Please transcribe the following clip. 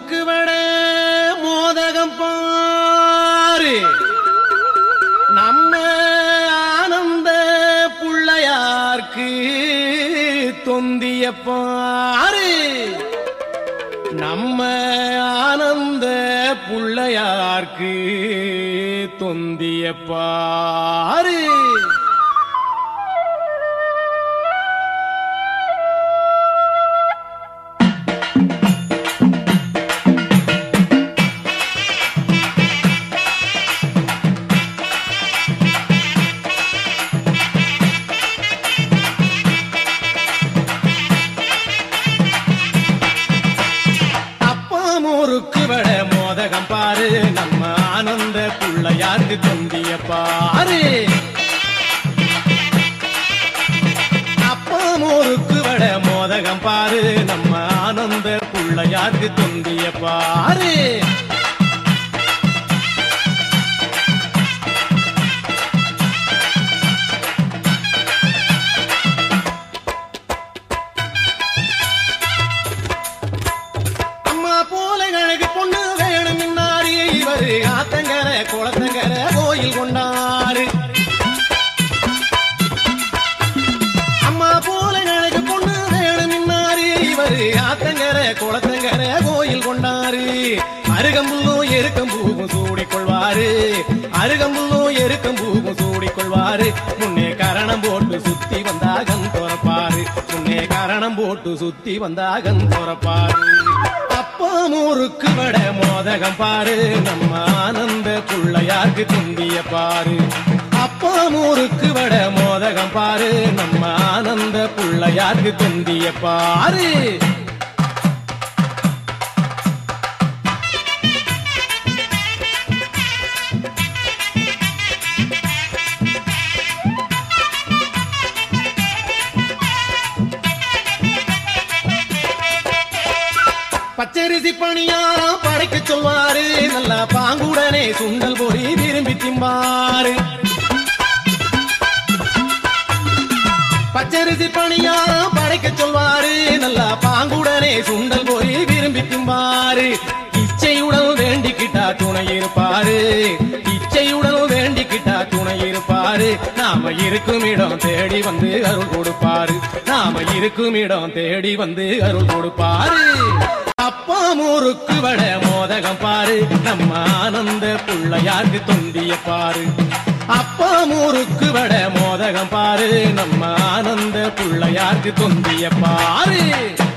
முறுக்கு வட மோதகம் பாரு நம்ம ஆனந்த புள்ளையார்க்கு தொந்திய பாரு நம்ம ஆனந்த புள்ளையார்க்கு தொந்திய பாரு அப்பா முறுக்கு வட மோதகம் பாரு நம்ம ஆனந்த புள்ளையாருக்கு தொந்திய பாரு அப்பா முறுக்கு வட மோதகம் பாரு நம்ம ஆனந்த புள்ளையாருக்கு தொந்திய பாரு அம்மா போல கணக்கு பொண்ணு வேணும் இன்னாரு இவரு ஆத்தங்கர குளத்தங்கர கோயில் கொண்டாரு அம்மா போல கணக்கு பொண்ணு வேணும் இன்னாரு இவரு ஆத்தங்கர குளத்தங்கர கோயில் கொண்டாரு அருகம்புல்லும் எருக்கம் பூவும் சூடிக்கொள்வாரு அருகம்புல்லும் எருக்கம் பூவும் சூடிக்கொள்வாரு முன்னே கரணம் போட்டு சுத்தி வந்தாகம் துறப்பாரு முன்னே கரணம் போட்டு சுத்தி வந்தாகம் துறப்பாரு அப்பா முறுக்கு வட மோதகம் பாரு நம்ம ஆனந்த புள்ளையாருக்கு துந்திய பாரு அப்பா முறுக்கு வட மோதகம் பாரு நம்ம ஆனந்த புள்ளையாருக்கு துந்திய பாரு பச்சரிசி பணியாரம் படைக்க சொல்வாரு நல்லா பாங்குடனே சுண்டல் பொறி விரும்பி திம்பாரு பச்சரிசி பணியாரம் படைக்க சொல்வாரு நல்லா பாங்குடனே சுண்டல் பொறி விரும்பி திம்பாரு இச்சையுடன் வேண்டிக்கிட்டா துணை இருப்பாரு இச்சையுடன் வேண்டிக்கிட்டா துணை இருப்பாரு நாம இருக்கும் இடம் தேடி வந்து அருள் கொடுப்பாரு நாம இருக்கும் இடம் தேடி வந்து அருள் கொடுப்பாரு அப்பா முறுக்கு வட மோதகம் பாரு நம்ம ஆனந்த புள்ளையாருக்கு தொந்திய பாரு அப்பா முறுக்கு வட மோதகம் பாரு நம்ம ஆனந்த புள்ளையாருக்கு தொந்திய பாரு